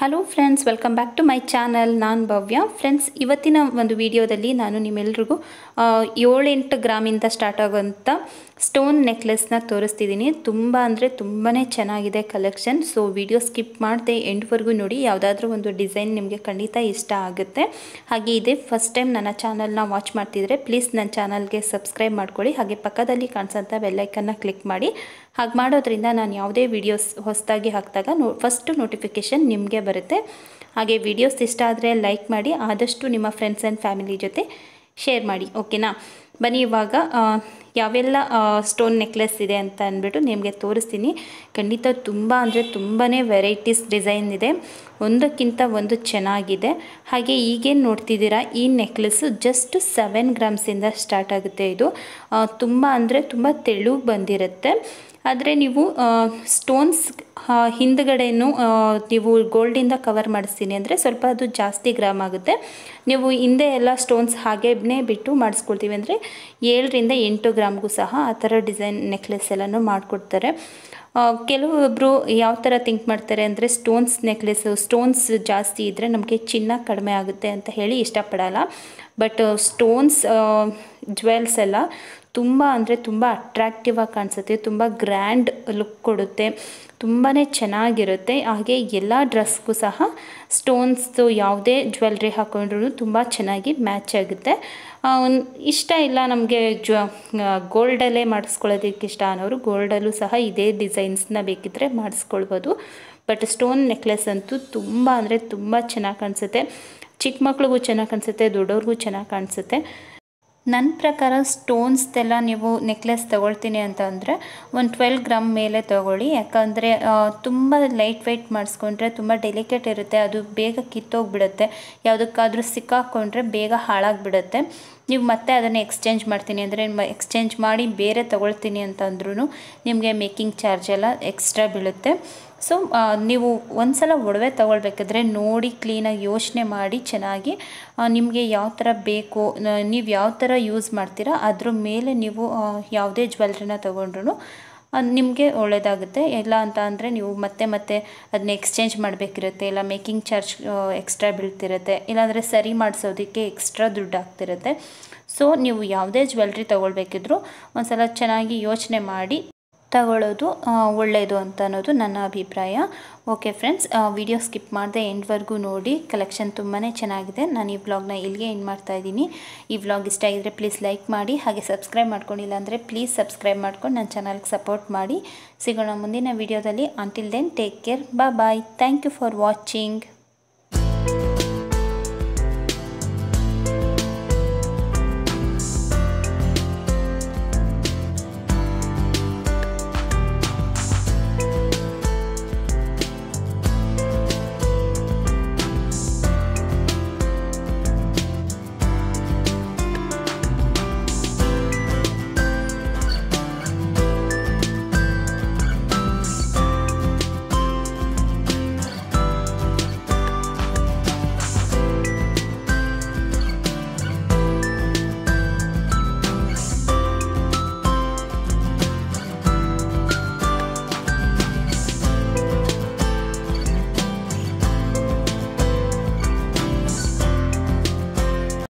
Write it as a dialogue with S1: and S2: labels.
S1: hello friends welcome back to my channel ನಾನು Bhavya friends ಇವತ್ತಿನ ಒಂದು ವಿಡಿಯೋದಲ್ಲಿ ನಾನು ನಿಮ್ಮೆಲ್ರಿಗೂ ಆ, ಏಳೆಂಟು ಗ್ರಾಮಿಂದ ಸ್ಟಾರ್ಟ್ ಆಗೋಂಥ ಸ್ಟೋನ್ ನೆಕ್ಲೆಸ್ನ ತೋರಿಸ್ತಿದ್ದೀನಿ ತುಂಬ ಅಂದರೆ ತುಂಬಾ ಚೆನ್ನಾಗಿದೆ ಕಲೆಕ್ಷನ್ ಸೊ ವಿಡಿಯೋ ಸ್ಕಿಪ್ ಮಾಡದೆ ಎಂಡ್ವರೆಗೂ ನೋಡಿ ಯಾವುದಾದ್ರೂ ಒಂದು ಡಿಸೈನ್ ನಿಮಗೆ ಖಂಡಿತ ಇಷ್ಟ ಆಗುತ್ತೆ ಹಾಗೆ ಇದೇ ಫಸ್ಟ್ ಟೈಮ್ ನನ್ನ ಚಾನಲ್ನ ವಾಚ್ ಮಾಡ್ತಿದ್ರೆ ಪ್ಲೀಸ್ ನನ್ನ ಚಾನಲ್ಗೆ ಸಬ್ಸ್ಕ್ರೈಬ್ ಮಾಡ್ಕೊಳ್ಳಿ ಹಾಗೆ ಪಕ್ಕದಲ್ಲಿ ಕಾಣಿಸೋಂಥ ಬೆಲ್ಲೈಕನ್ನ ಕ್ಲಿಕ್ ಮಾಡಿ ಹಾಗೆ ಮಾಡೋದ್ರಿಂದ ನಾನು ಯಾವುದೇ ವಿಡಿಯೋಸ್ ಹೊಸದಾಗಿ ಹಾಕಿದಾಗ ನೋ ಫಸ್ಟು ನೋಟಿಫಿಕೇಷನ್ ನಿಮಗೆ ಬರುತ್ತೆ ಹಾಗೆ ವಿಡಿಯೋಸ್ ಇಷ್ಟ ಆದರೆ ಲೈಕ್ ಮಾಡಿ ಆದಷ್ಟು ನಿಮ್ಮ ಫ್ರೆಂಡ್ಸ್ ಆ್ಯಂಡ್ ಫ್ಯಾಮಿಲಿ ಜೊತೆ ಶೇರ್ ಮಾಡಿ ಓಕೆನಾ ಬನ್ನಿ ಇವಾಗ ಆ, ಯಾವೆಲ್ಲ ಸ್ಟೋನ್ ನೆಕ್ಲೆಸ್ ಇದೆ ಅಂತ ಅಂದ್ಬಿಟ್ಟು ನಿಮಗೆ ತೋರಿಸ್ತೀನಿ ಖಂಡಿತ ತುಂಬ ಅಂದರೆ ತುಂಬಾ ವೆರೈಟೀಸ್ ಡಿಸೈನ್ ಇದೆ ಒಂದಕ್ಕಿಂತ ಒಂದು ಚೆನ್ನಾಗಿದೆ ಹಾಗೆ ಈಗೇನು ನೋಡ್ತಿದ್ದೀರಾ ಈ ನೆಕ್ಲೆಸ್ಸು ಜಸ್ಟ್ ಸೆವೆನ್ ಗ್ರಾಮ್ಸಿಂದ ಸ್ಟಾರ್ಟ್ ಆಗುತ್ತೆ ಇದು ಆ, ತುಂಬ ಅಂದರೆ ತುಂಬ ತೆಳುಗೆ ಬಂದಿರುತ್ತೆ ಆದರೆ ನೀವು ಸ್ಟೋನ್ಸ್ ಹಿಂದ್ಗಡೆನೂ ಆ, ನೀವು ಗೋಲ್ಡಿಂದ ಕವರ್ ಮಾಡಿಸ್ತೀನಿ ಅಂದರೆ ಸ್ವಲ್ಪ ಅದು ಜಾಸ್ತಿ ಗ್ರಾಮ್ ಆಗುತ್ತೆ ನೀವು ಹಿಂದೆ ಎಲ್ಲ ಸ್ಟೋನ್ಸ್ ಹಾಗೇನೇ ಬಿಟ್ಟು ಮಾಡಿಸ್ಕೊಳ್ತೀವಿ ಅಂದರೆ ಏಳರಿಂದ ಎಂಟು ಗ್ರಾಮ್ಗೂ ಸಹ ಆ ಥರ ಡಿಸೈನ್ ನೆಕ್ಲೆಸ್ ಎಲ್ಲನೂ ಮಾಡಿಕೊಡ್ತಾರೆ ಆ, ಕೆಲವೊಬ್ಬರು ಯಾವ ಥರ ಥಿಂಕ್ ಮಾಡ್ತಾರೆ ಅಂದರೆ ಸ್ಟೋನ್ಸ್ ನೆಕ್ಲೆಸ್ಸು ಸ್ಟೋನ್ಸ್ ಜಾಸ್ತಿ ಇದ್ದರೆ ನಮಗೆ ಚಿನ್ನ ಕಡಿಮೆ ಆಗುತ್ತೆ ಅಂತ ಹೇಳಿ ಇಷ್ಟಪಡಲ್ಲ ಬಟ್ ಸ್ಟೋನ್ಸ್ ಜ್ಯುವೆಲ್ಸ್ ಎಲ್ಲ ತುಂಬ ಅಂದರೆ ತುಂಬ ಅಟ್ರಾಕ್ಟಿವ್ ಆಗಿ ಕಾಣಿಸುತ್ತೆ ತುಂಬ ಗ್ರ್ಯಾಂಡ್ ಲುಕ್ ಕೊಡುತ್ತೆ ತುಂಬಾ ಚೆನ್ನಾಗಿರುತ್ತೆ ಹಾಗೆ ಎಲ್ಲ ಡ್ರೆಸ್ಗೂ ಸಹ ಸ್ಟೋನ್ಸ್ದು ಯಾವುದೇ ಜ್ಯುವೆಲ್ರಿ ಹಾಕೊಂಡ್ರೂ ತುಂಬ ಚೆನ್ನಾಗಿ ಮ್ಯಾಚ್ ಆಗುತ್ತೆ ಆ, ಒಂದ್ ಇಷ್ಟ ಇಲ್ಲ ನಮಗೆ ಜ್ವ ಗೋಲ್ಡಲ್ಲೇ ಮಾಡಿಸ್ಕೊಳ್ಳೋದಕ್ಕೆ ಇಷ್ಟ ಅನ್ನೋರು ಗೋಲ್ಡಲ್ಲೂ ಸಹ ಇದೇ ಡಿಸೈನ್ಸ್ನ ಬೇಕಿದ್ದರೆ ಮಾಡಿಸ್ಕೊಳ್ಬೋದು ಬಟ್ ಸ್ಟೋನ್ ನೆಕ್ಲೆಸ್ ಅಂತೂ ತುಂಬ ಅಂದರೆ ತುಂಬ ಚೆನ್ನಾಗಿ ಕಾಣಿಸುತ್ತೆ ಚಿಕ್ಕ ಮಕ್ಳಿಗೂ ಚೆನ್ನಾಗಿ ಕಾಣಿಸುತ್ತೆ ದೊಡ್ಡವ್ರಿಗೂ ಚೆನ್ನಾಗಿ ಕಾಣಿಸುತ್ತೆ ನನ್ನ ಪ್ರಕಾರ ಸ್ಟೋನ್ಸ್ದೆಲ್ಲ ನೀವು ನೆಕ್ಲೆಸ್ ತೊಗೊಳ್ತೀನಿ ಅಂತ ಅಂದರೆ ಒಂದು ಟ್ವೆಲ್ ಗ್ರಾಮ್ ಮೇಲೆ ತೊಗೊಳ್ಳಿ ಯಾಕಂದರೆ ತುಂಬ ಲೈಟ್ ವೆಯ್ಟ್ ಮಾಡಿಸ್ಕೊಂಡ್ರೆ ತುಂಬ ಡೆಲಿಕೇಟ್ ಇರುತ್ತೆ ಅದು ಬೇಗ ಕಿತ್ತೋಗ್ಬಿಡುತ್ತೆ ಯಾವುದಕ್ಕಾದ್ರೂ ಸಿಕ್ಕಾಕೊಂಡ್ರೆ ಬೇಗ ಹಾಳಾಗಿಬಿಡುತ್ತೆ ನೀವು ಮತ್ತೆ ಅದನ್ನು ಎಕ್ಸ್ಚೇಂಜ್ ಮಾಡ್ತೀನಿ ಅಂದರೆ ಎಕ್ಸ್ಚೇಂಜ್ ಮಾಡಿ ಬೇರೆ ತೊಗೊಳ್ತೀನಿ ಅಂತ ಅಂದ್ರೂ ನಿಮಗೆ ಮೇಕಿಂಗ್ ಚಾರ್ಜ್ ಎಲ್ಲ ಎಕ್ಸ್ಟ್ರಾ ಬೀಳುತ್ತೆ ಸೊ ನೀವು ಒಂದ್ಸಲ ಒಡವೆ ತೊಗೊಳ್ಬೇಕಾದ್ರೆ ನೋಡಿ ಕ್ಲೀನಾಗಿ ಯೋಚನೆ ಮಾಡಿ ಚೆನ್ನಾಗಿ ನಿಮಗೆ ಯಾವ ಥರ ಬೇಕು ನೀವು ಯಾವ ಥರ ಯೂಸ್ ಮಾಡ್ತೀರಾ ಅದ್ರ ಮೇಲೆ ನೀವು ಆ, ಯಾವುದೇ ಜ್ಯುವೆಲ್ರಿನ ತೊಗೊಂಡ್ರು ನಿಮಗೆ ಒಳ್ಳೆಯದಾಗುತ್ತೆ ಇಲ್ಲ ಅಂತ ಅಂದರೆ ನೀವು ಮತ್ತೆ ಮತ್ತೆ ಅದನ್ನ ಎಕ್ಸ್ಚೇಂಜ್ ಮಾಡಬೇಕಿರುತ್ತೆ ಇಲ್ಲ ಮೇಕಿಂಗ್ ಚಾರ್ಜ್ ಎಕ್ಸ್ಟ್ರಾ ಬೀಳ್ತಿರುತ್ತೆ ಇಲ್ಲಾಂದರೆ ಸರಿ ಮಾಡಿಸೋದಕ್ಕೆ ಎಕ್ಸ್ಟ್ರಾ ದುಡ್ಡು ಆಗ್ತಿರುತ್ತೆ ಸೊ ನೀವು ಯಾವುದೇ ಜ್ಯುವೆಲ್ರಿ ತೊಗೊಳ್ಬೇಕಿದ್ರೂ ಒಂದ್ಸಲ ಚೆನ್ನಾಗಿ ಯೋಚನೆ ಮಾಡಿ ತಗೊಳ್ಳೋದು ಆ, ಒಳ್ಳೆಯದು ಅಂತ ಅನ್ನೋದು ನನ್ನ ಅಭಿಪ್ರಾಯ ಓಕೆ ಫ್ರೆಂಡ್ಸ್ ವಿಡಿಯೋ ಸ್ಕಿಪ್ ಮಾಡದೆ ಎಂಡ್ವರೆಗೂ ನೋಡಿ ಕಲೆಕ್ಷನ್ ತುಂಬಾ ಚೆನ್ನಾಗಿದೆ ನಾನು ಈ ವ್ಲಾಗ್ನ ಇಲ್ಲಿಗೆ ಎಂಡ್ ಮಾಡ್ತಾ ಇದ್ದೀನಿ ಈ ವ್ಲಾಗ್ ಇಷ್ಟ ಆಗಿದ್ರೆ ಪ್ಲೀಸ್ ಲೈಕ್ ಮಾಡಿ ಹಾಗೆ ಸಬ್ಸ್ಕ್ರೈಬ್ ಮಾಡ್ಕೊಂಡಿಲ್ಲ ಅಂದರೆ ಪ್ಲೀಸ್ ಸಬ್ಸ್ಕ್ರೈಬ್ ಮಾಡ್ಕೊಂಡು ನನ್ನ ಚಾನಲ್ಗೆ ಸಪೋರ್ಟ್ ಮಾಡಿ ಸಿಗೋಣ ಮುಂದಿನ ವಿಡಿಯೋದಲ್ಲಿ ಅಂಟಿಲ್ ದೆನ್ ಟೇಕ್ ಕೇರ್ ಬಾ bye thank you for watching